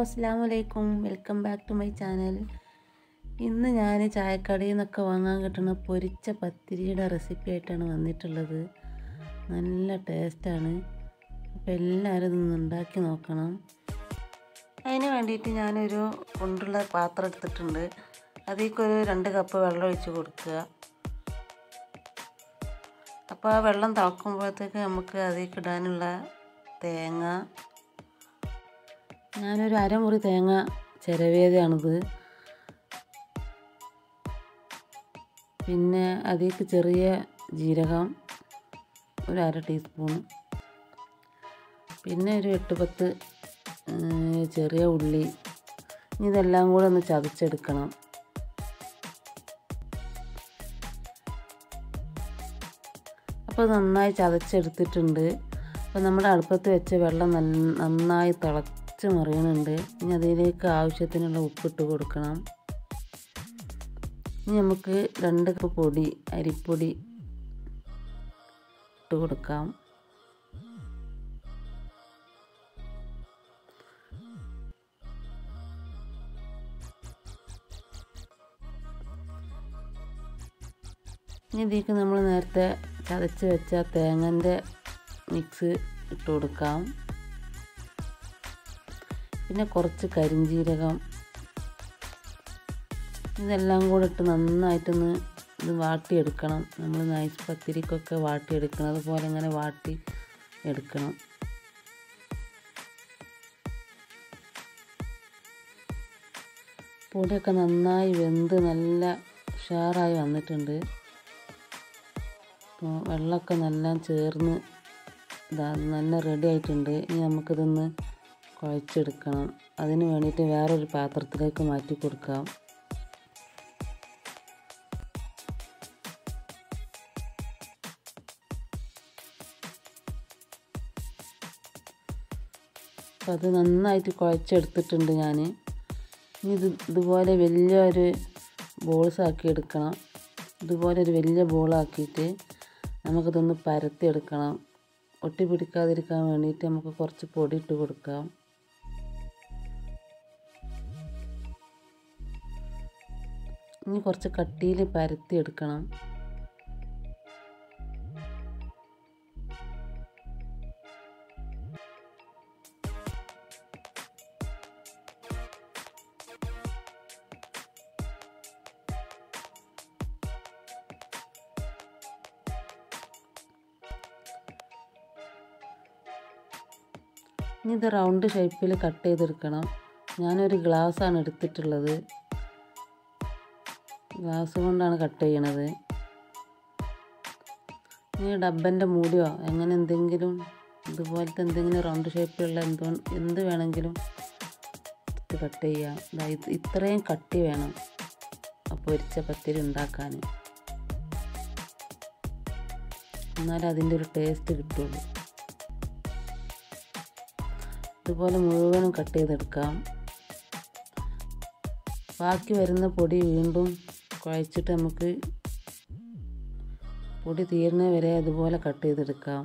അസ്സാം വലൈക്കും welcome back to my channel ഇന്ന് ഞാൻ ചായക്കടയിൽ നിന്നൊക്കെ വാങ്ങാൻ കിട്ടുന്ന പൊരിച്ച പത്തിരിയുടെ റെസിപ്പി ആയിട്ടാണ് വന്നിട്ടുള്ളത് നല്ല ടേസ്റ്റാണ് അപ്പോൾ എല്ലാവരും ഇതൊന്ന് ഉണ്ടാക്കി നോക്കണം അതിന് വേണ്ടിയിട്ട് ഞാനൊരു കൊണ്ടുള്ള പാത്രം എടുത്തിട്ടുണ്ട് അതിലേക്കൊരു രണ്ട് കപ്പ് വെള്ളം ഒഴിച്ച് കൊടുക്കുക അപ്പോൾ ആ വെള്ളം തിളക്കുമ്പോഴത്തേക്ക് നമുക്ക് അതിലേക്ക് ഇടാനുള്ള തേങ്ങ ഞാനൊരു അരമുറി തേങ്ങ ചിരവേദയാണിത് പിന്നെ അതിലേക്ക് ചെറിയ ജീരകം ഒരു അര ടീസ്പൂൺ പിന്നെ ഒരു എട്ട് പത്ത് ചെറിയ ഉള്ളി ഇതെല്ലാം കൂടെ ഒന്ന് ചതച്ചെടുക്കണം അപ്പോൾ നന്നായി ചതച്ചെടുത്തിട്ടുണ്ട് അപ്പോൾ നമ്മുടെ അടുപ്പത്ത് വെച്ച വെള്ളം നന്നായി തിളച്ച് മറിയുന്നുണ്ട് ഇനി അതിലേക്ക് ആവശ്യത്തിനുള്ള ഉപ്പിട്ട് കൊടുക്കണം ഇനി നമുക്ക് രണ്ട് കപ്പ് പൊടി അരിപ്പൊടി ഇട്ട് കൊടുക്കാം ഇനി ഇതിലേക്ക് നമ്മൾ നേരത്തെ ചതച്ച് വെച്ച തേങ്ങൻ്റെ മിക്സ് ഇട്ട് കൊടുക്കാം പിന്നെ കുറച്ച് കരിഞ്ജീരകം ഇതെല്ലാം കൂടെ ഇട്ട് നന്നായിട്ടൊന്ന് ഇത് വാട്ടിയെടുക്കണം നമ്മൾ നൈസ് പത്തിരിക്കൊക്കെ വാട്ടിയെടുക്കണം അതുപോലെ ഇങ്ങനെ വാട്ടി എടുക്കണം പൊടിയൊക്കെ നന്നായി വെന്ത് നല്ല ഉഷാറായി വന്നിട്ടുണ്ട് അപ്പോൾ വെള്ളമൊക്കെ നല്ല ചേർന്ന് ഇതാ നല്ല റെഡി ആയിട്ടുണ്ട് ഇനി നമുക്കിതൊന്ന് കുഴച്ചെടുക്കണം അതിന് വേണ്ടിയിട്ട് വേറൊരു പാത്രത്തിലേക്ക് മാറ്റി കൊടുക്കാം അപ്പം അത് നന്നായിട്ട് കുഴച്ചെടുത്തിട്ടുണ്ട് ഞാൻ ഇനി ഇത് ഇതുപോലെ വലിയൊരു ബോൾസ് ആക്കി എടുക്കണം ഇതുപോലെ ഒരു വലിയ ബോളാക്കിയിട്ട് നമുക്കിതൊന്ന് പരത്തിയെടുക്കണം ഒട്ടി പിടിക്കാതിരിക്കാൻ വേണ്ടിയിട്ട് നമുക്ക് കുറച്ച് പൊടി ഇട്ട് കൊടുക്കാം ഇനി കുറച്ച് കട്ടിയിൽ പരത്തിയെടുക്കണം ഇനി ഇത് റൗണ്ട് ഷേപ്പിൽ കട്ട് ചെയ്തെടുക്കണം ഞാനൊരു ഗ്ലാസ്സാണ് എടുത്തിട്ടുള്ളത് ഗ്ലാസ് കൊണ്ടാണ് കട്ട് ചെയ്യണത് ഇനി ഡബ്ബൻ്റെ മൂടിയോ അങ്ങനെ എന്തെങ്കിലും ഇതുപോലത്തെ എന്തെങ്കിലും റൗണ്ട് ഷേപ്പിലുള്ള എന്തോ എന്ത് വേണമെങ്കിലും എടുത്ത് കട്ട് ചെയ്യാം ഇത് ഇത്രയും കട്ടി വേണം പൊരിച്ച പത്തിരി ഉണ്ടാക്കാൻ എന്നാലേ അതിൻ്റെ ഒരു ടേസ്റ്റ് കിട്ടുള്ളൂ ഇതുപോലെ മുഴുവനും കട്ട് ചെയ്തെടുക്കാം ബാക്കി വരുന്ന പൊടി വീണ്ടും കുഴച്ചിട്ട് നമുക്ക് പൊടി തീരുന്ന വരെ അതുപോലെ കട്ട് ചെയ്തെടുക്കാം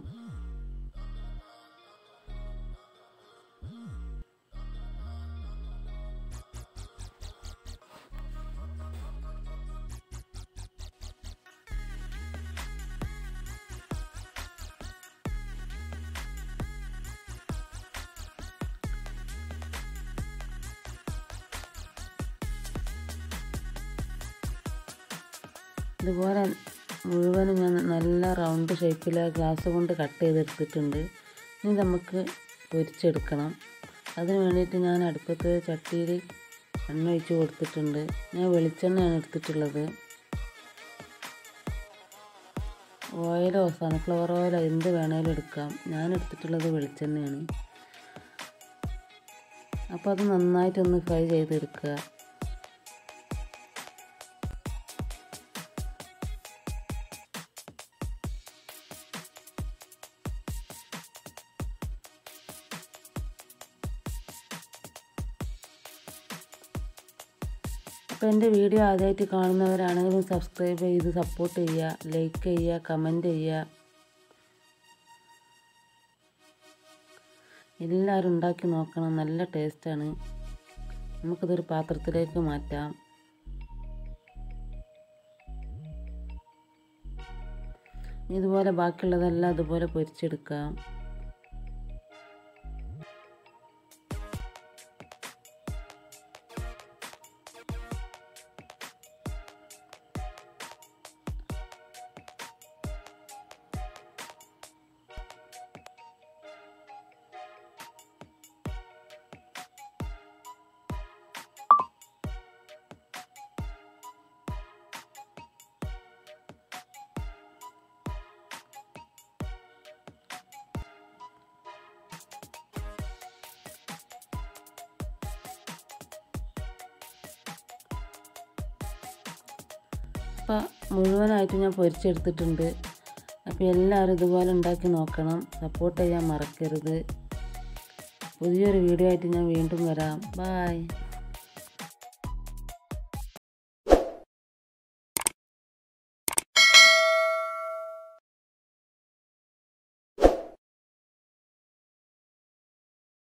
ഇതുപോലെ മുഴുവനും ഞാൻ നല്ല റൗണ്ട് ഷേപ്പിൽ ഗ്ലാസ് കൊണ്ട് കട്ട് ചെയ്തെടുത്തിട്ടുണ്ട് ഇനി നമുക്ക് പൊരിച്ചെടുക്കണം അതിന് വേണ്ടിയിട്ട് ഞാൻ അടുപ്പത്ത് ചട്ടിയിൽ എണ്ണ ഒഴിച്ച് കൊടുത്തിട്ടുണ്ട് ഞാൻ വെളിച്ചെണ്ണയാണ് എടുത്തിട്ടുള്ളത് ഓയിലോ സൺഫ്ലവർ ഓയിലോ എന്ത് വേണേലും എടുക്കാം ഞാൻ എടുത്തിട്ടുള്ളത് വെളിച്ചെണ്ണയാണ് അപ്പോൾ അത് നന്നായിട്ടൊന്ന് ഫ്രൈ ചെയ്തെടുക്കുക അപ്പോൾ എൻ്റെ വീഡിയോ ആദ്യമായിട്ട് കാണുന്നവരാണെങ്കിലും സബ്സ്ക്രൈബ് ചെയ്ത് സപ്പോർട്ട് ചെയ്യുക ലൈക്ക് ചെയ്യുക കമൻറ്റ് ചെയ്യുക എല്ലാവരും ഉണ്ടാക്കി നോക്കണം നല്ല ടേസ്റ്റാണ് നമുക്കിതൊരു പാത്രത്തിലേക്ക് മാറ്റാം ഇതുപോലെ ബാക്കിയുള്ളതെല്ലാം അതുപോലെ പൊരിച്ചെടുക്കാം അപ്പോൾ മുഴുവനായിട്ട് ഞാൻ പൊരിച്ചെടുത്തിട്ടുണ്ട് അപ്പോൾ എല്ലാവരും ഇതുപോലെ ഉണ്ടാക്കി നോക്കണം സപ്പോർട്ട് ചെയ്യാൻ മറക്കരുത് പുതിയൊരു വീഡിയോ ആയിട്ട് ഞാൻ വീണ്ടും വരാം ബായ്